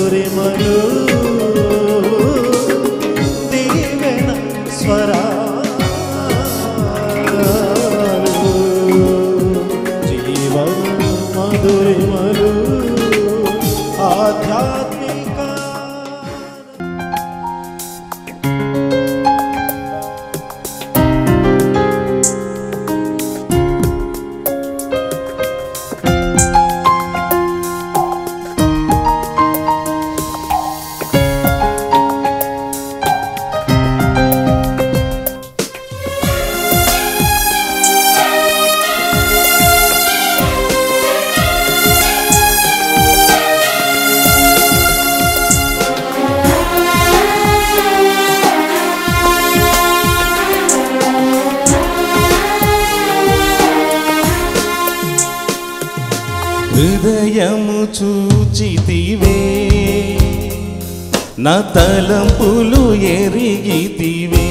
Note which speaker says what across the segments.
Speaker 1: మధురిమలు దీవెన స్వరాలు జీవన మధురిమలు ఆధ్యాత్మిక
Speaker 2: హృదయము చూచితివే నా తలంపులు ఎరిగితివే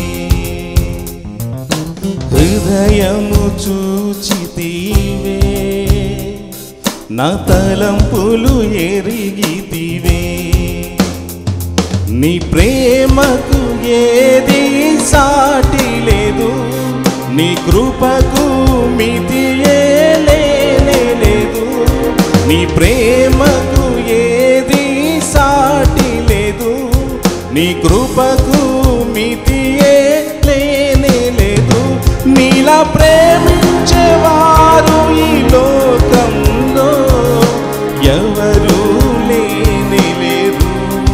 Speaker 2: హృదయము చూచితివే నా తలంపులు ఎరిగితివే నీ ప్రేమకు ఏది సాటి లేదు నీ కృపకు మితియే లేనే లేదు నీ ప్రేమకు ఏది సాటి లేదు నీ కృపకు మితియే లేనే లేదు నీలా ప్రేమించేవారు ఈ లోకంలో ఎవరు లేనే లేరు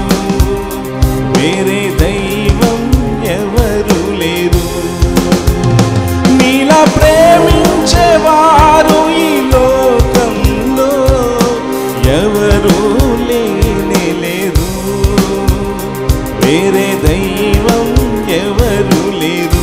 Speaker 2: వేరే దైవం ఎవరు లేరు నీలా ప్రేమించేవారు ఈ లోకంలో ఎవరు లేనే లేరు వేరే దైవం ఎవరు లేరు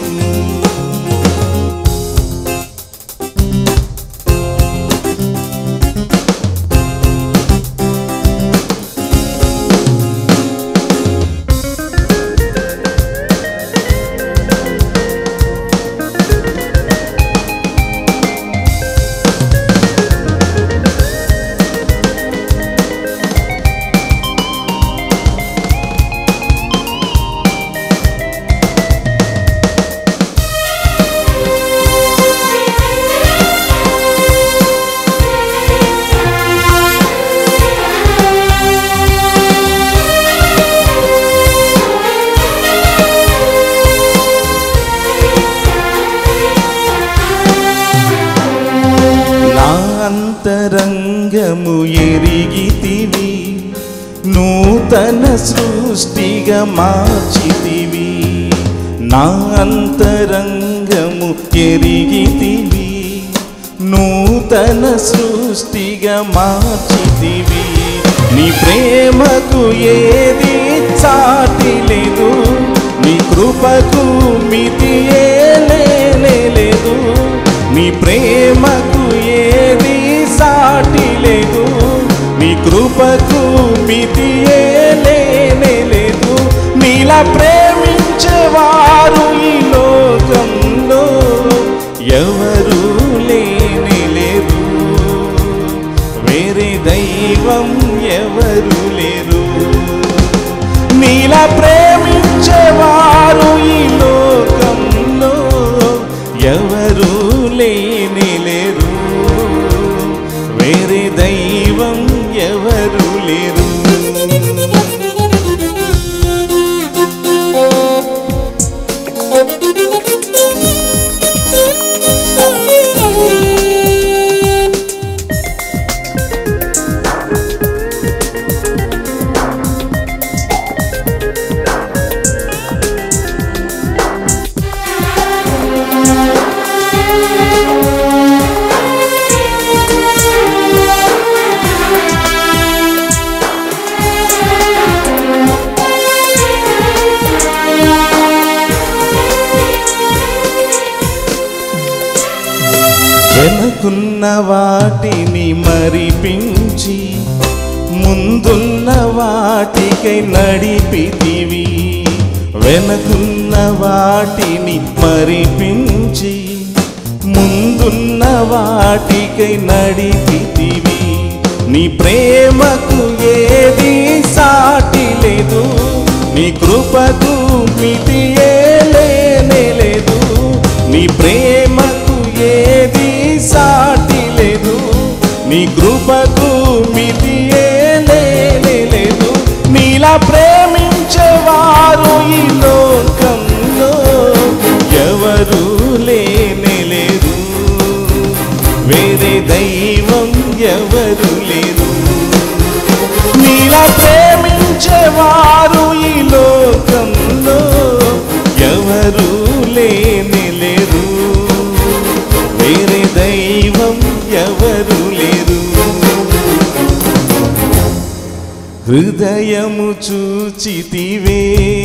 Speaker 2: నా అంతరంగము ఎరిగితివి నూతన సృష్టిగా మార్చితివి నా అంతరంగము ఎరిగితివి నూతన సృష్టిగా మార్చితివి నీ ప్రేమకు ఏది సాటి లేదు నీ కృపకు మితియే లేనే లేదు నీ ప్రేమకు ఏది సాటి లేదు నీ కృపకు మితియే లేనే లేదు నీలా ప్రేమించేవారు ఈ లోకంలో ఎవరు లేనే లేరు వేరే దైవం ఎవరు లేరు నీలా ప్రేమించేవారు ఈ లోకంలో ఎవరు లేని లేరు వేరే దైవం ఎవరు లేరు వెనుకున్న వాటిని మరిపించి ముందున్న వాటికై నడిపితివి వెనకున్న వాటిని మరిపించి ముందున్న వాటికై నడిపితివి నీ ప్రేమకు ఏది సాటి లేదు నీ కృపకు మితియే లేనే లేదు నీ ప్రేమకు ఏది సాటి లేదు నీ కృపకు మితియే లేనే లేదు నీలా ప్రేమించేవారు ఈ లోకంలో ఎవరు లేనే లేరు వేరే దైవం ఎవరు లేరు నీలా ప్రేమించేవారు ఈ లోకంలో ఎవరు లేని లేరు వేరే దైవం ఎవరు లేరు హృదయము చూచితివే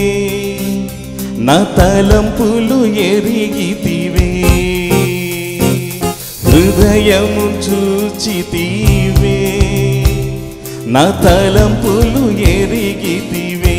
Speaker 2: నా తలంపులు ఎరిగితివే హృదయము చూచితివే నా తలంపులు ఎరిగితివే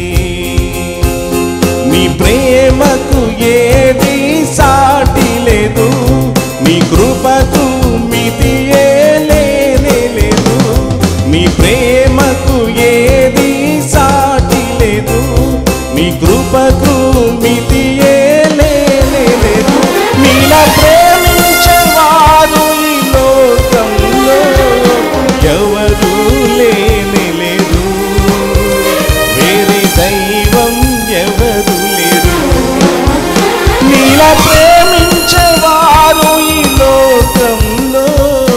Speaker 2: నీ ప్రేమకు ఏది సాటి లేదు నీ కృపకు మితియే లేనే లేదు నీ ప్రేమకు ఏది సాటి లేదు నీ కృపకు మితియే లేనే లేదు నీలా ప్రేమించేవారు ఈ లోకంలో ఎవరు లేని లేదు వేరే దైవం ఎవరు లేరు నీలా ప్రేమించేవారు ఈ లోకంలో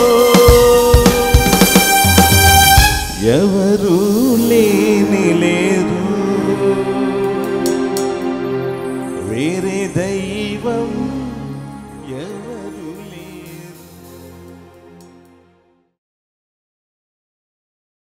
Speaker 2: ఎవరు లేని లేరు వేరే దైవం ఎవరు